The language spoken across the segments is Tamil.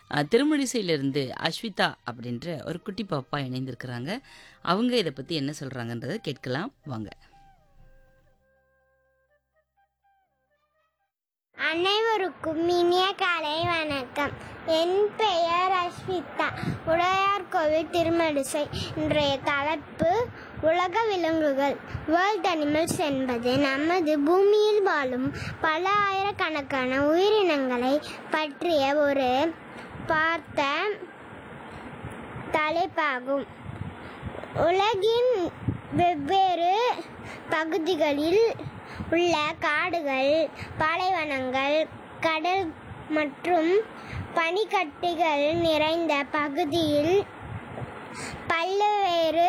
அஹ், திருமழிசையிலிருந்து அஸ்விதா அப்படின்ற ஒரு குட்டி பாப்பா இணைந்திருக்கிறாங்க அவங்க இதை பற்றி என்ன சொல்கிறாங்கன்றதை கேட்கலாம் வாங்க அனைவருக்கும் இனிய காலை வணக்கம் என் பெயர் அஸ்விதா உடையார் கோவில் திருமடிசை இன்றைய தலைப்பு உலக விலங்குகள் வேர்ல்ட் அனிமல்ஸ் என்பது நமது பூமியில் வாழும் பல ஆயிரக்கணக்கான உயிரினங்களை பற்றிய ஒரு பார்த்த தலைப்பாகும் உலகின் வெவ்வேறு பகுதிகளில் உள்ள காடுகள் பாலைவனங்கள் கடல் மற்றும் பனிக்கட்டிகள் நிறைந்த பகுதியில் பல்வேறு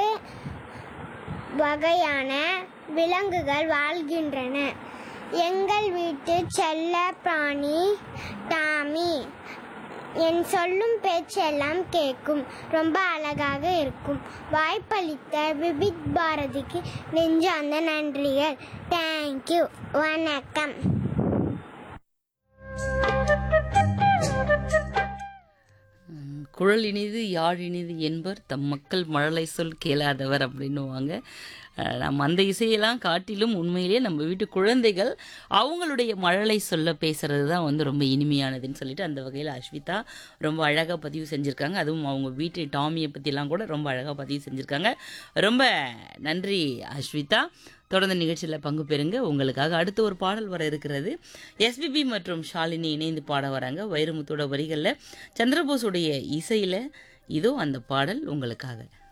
வகையான விலங்குகள் வாழ்கின்றன எங்கள் வீட்டு செல்ல பிராணி டாமி என் சொல்லும் பேச்செல்லாம் கேட்கும் ரொம்ப அழகாக இருக்கும் வாய்ப்பளித்த விபித் பாரதிக்கு நெஞ்சார்ந்த நன்றிகள் தேங்க்யூ வணக்கம் உம், குழல் இனிது யாழ் இனிது என்பர் தம் மக்கள் மழலை சொல் கேளாதவர் அப்படின்னுவாங்க அஹ், நம்ம அந்த இசையெல்லாம் காட்டிலும் உண்மையிலேயே நம்ம வீட்டு குழந்தைகள் அவங்களுடைய மழலை சொல்ல பேசுறது தான் வந்து ரொம்ப இனிமையானதுன்னு சொல்லிட்டு அந்த வகையில் அஸ்விதா ரொம்ப அழகாக பதிவு செஞ்சுருக்காங்க அதுவும் அவங்க வீட்டு டாமியை பற்றிலாம் கூட ரொம்ப அழகாக பதிவு செஞ்சுருக்காங்க ரொம்ப நன்றி அஸ்விதா தொடர்ந்து நிகழ்ச்சியில் பங்கு பெறுங்க உங்களுக்காக அடுத்து ஒரு பாடல் வர இருக்கிறது எஸ்பிபி மற்றும் ஷாலினி இணைந்து பாட வராங்க வைரமுத்தோட வரிகளில் சந்திரபோஸுடைய இசையில் இதோ அந்த பாடல் உங்களுக்காக